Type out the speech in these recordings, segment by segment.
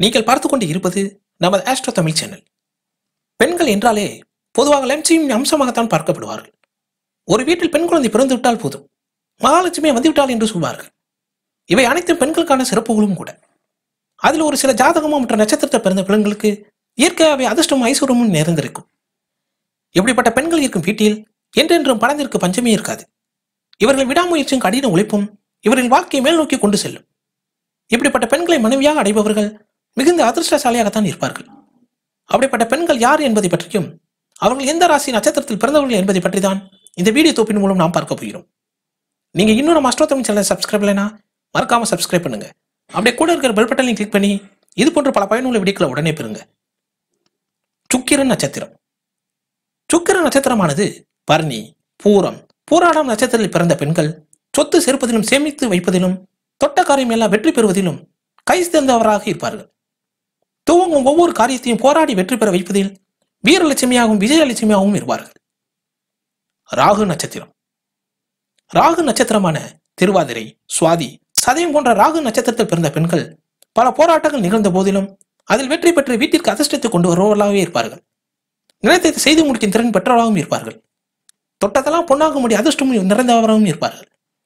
நீங்கள் பார்த்து கொண்டு இருப்பது நமது ஆஸ்ட்ரோ தமிழ் சேனல் பெண்கள் என்றாலே பொதுவாக லட்சுமியின் அம்சமாகத்தான் பார்க்கப்படுவார்கள் ஒரு வீட்டில் பெண் குழந்தை பிறந்து விட்டால் போதும் மகாலட்சுமி வந்துவிட்டாள் என்று சொல்வார்கள் இவை அனைத்தும் பெண்களுக்கான சிறப்புகளும் கூட அதில் ஒரு சில ஜாதகமும் மற்ற நட்சத்திரத்தை பிறந்த பெண்களுக்கு இயற்கையாகவே அதிர்ஷ்டமும் ஐஸ்வர்யமும் நிறைந்திருக்கும் இப்படிப்பட்ட பெண்கள் இருக்கும் வீட்டில் என்றென்றும் பணத்திற்கு பஞ்சமே இருக்காது இவர்கள் விடாமுயற்சியும் கடின உழைப்பும் இவரின் வாழ்க்கையை மேல் நோக்கி கொண்டு செல்லும் இப்படிப்பட்ட பெண்களை மனைவியாக அடைபவர்கள் மிகுந்த அதிர்ஷ்டசாலியாகத்தான் இருப்பார்கள் அப்படிப்பட்ட பெண்கள் யார் என்பதை பற்றியும் அவர்கள் எந்த ராசி நட்சத்திரத்தில் பிறந்தவர்கள் என்பதை பற்றி தான் இந்த வீடியோ தொப்பின் மூலம் நாம் பார்க்க போகிறோம் நீங்க இன்னும் நம்ம அஷ்டோத்தமிழ் சேனலை சப்ஸ்கிரைப் இல்லைனா மறக்காம சப்ஸ்கிரைப் பண்ணுங்க அப்படியே கூட இருக்கிற பெல் பட்டனையும் கிளிக் பண்ணி இது போன்ற பல பயனுள்ள வீடியோக்களை உடனே பெறுங்க சுக்கிரன் நட்சத்திரம் சுக்கிர நட்சத்திரமானது பரணி பூரம் பூராடம் நட்சத்திரத்தில் பிறந்த பெண்கள் சொத்து சேர்ப்பதிலும் சேமித்து வைப்பதிலும் தொட்ட காரியம் எல்லாம் வெற்றி பெறுவதிலும் கை சேர்ந்தவராக இருப்பார்கள் துவங்கும் ஒவ்வொரு காரியத்தையும் போராடி வெற்றி பெற வைப்பதில் வீரலட்சுமியாகவும் விஜயலட்சுமியாகவும் இருப்பார்கள் ராகு நட்சத்திரம் ராகு நட்சத்திரமான திருவாதிரை சுவாதி சதயம் போன்ற ராகு நட்சத்திரத்தில் பிறந்த பெண்கள் பல போராட்டங்கள் நிகழ்ந்த போதிலும் அதில் வெற்றி பெற்று வீட்டிற்கு அதிர்ஷ்டத்தை கொண்டு வருபவர்களாகவே இருப்பார்கள் நினைத்ததை செய்து முடிக்கும் திறன் பெற்றவராகவும் இருப்பார்கள் தொட்டதெல்லாம் பொன்னாக முடிய அதிர்ஷ்டமும் நிறைந்தவராகவும் இருப்பார்கள்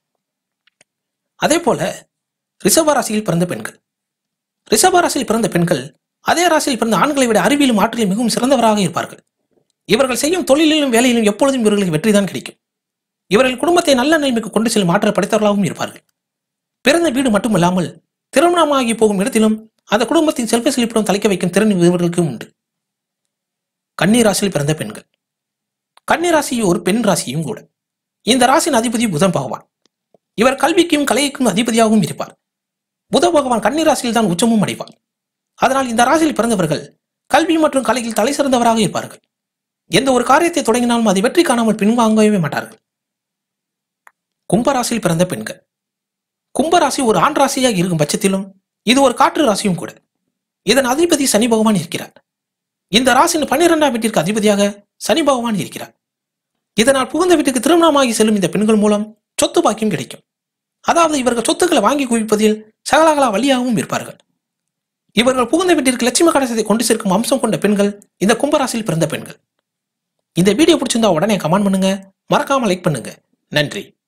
அதே போல ரிஷப ராசியில் பிறந்த பெண்கள் ரிஷப ராசியில் பிறந்த பெண்கள் அதே ராசியில் பிறந்த ஆண்களை விட அறிவியலும் ஆற்றலிலும் மிகவும் சிறந்தவராக இருப்பார்கள் இவர்கள் செய்யும் தொழிலிலும் வேலையிலும் எப்பொழுதும் இவர்களுக்கு வெற்றிதான் கிடைக்கும் இவர்கள் குடும்பத்தை நல்ல நிலைமைக்கு கொண்டு செல்லும் ஆற்றல் படைத்தவர்களாகவும் இருப்பார்கள் பிறந்த வீடு மட்டுமல்லாமல் திருமணமாகி போகும் இடத்திலும் அந்த குடும்பத்தின் செல்வ செழிப்புடன் தலைக்க வைக்கும் திறன் இவர்களுக்கு உண்டு கன்னி ராசியில் பிறந்த பெண்கள் கன்னி ராசி ஒரு பெண் ராசியும் கூட இந்த ராசியின் அதிபதி புதன் பகவான் இவர் கல்விக்கும் கலைக்கும் அதிபதியாகவும் இருப்பார் புத பகவான் கன்னி ராசியில் தான் உச்சமும் அடைவார் அதனால் இந்த ராசியில் பிறந்தவர்கள் கல்வி மற்றும் கலையில் தலை சிறந்தவராக இருப்பார்கள் எந்த ஒரு காரியத்தை தொடங்கினாலும் அதை வெற்றி காணாமல் பின்வாங்கவே மாட்டார்கள் கும்பராசியில் பிறந்த பெண்கள் கும்பராசி ஒரு ஆண் ராசியாக இருக்கும் பட்சத்திலும் இது ஒரு காற்று ராசியும் கூட இதன் அதிபதி சனி பகவான் இருக்கிறார் இந்த ராசியின் பன்னிரெண்டாம் வீட்டிற்கு அதிபதியாக சனி பகவான் இருக்கிறார் இதனால் புகுந்த வீட்டுக்கு திருமணமாகி செல்லும் இந்த பெண்கள் மூலம் சொத்து பாக்கியம் கிடைக்கும் அதாவது இவர்கள் சொத்துக்களை வாங்கி குவிப்பதில் சகலகலா வழியாகவும் இருப்பார்கள் இவர்கள் புகுந்த வீட்டிற்கு லட்சுமி கடைசத்தை கொண்டு சேர்க்கும் அம்சம் கொண்ட பெண்கள் இந்த கும்பராசியில் பிறந்த பெண்கள் இந்த வீடியோ பிடிச்சிருந்தா உடனே கமெண்ட் பண்ணுங்க மறக்காம லைக் பண்ணுங்க நன்றி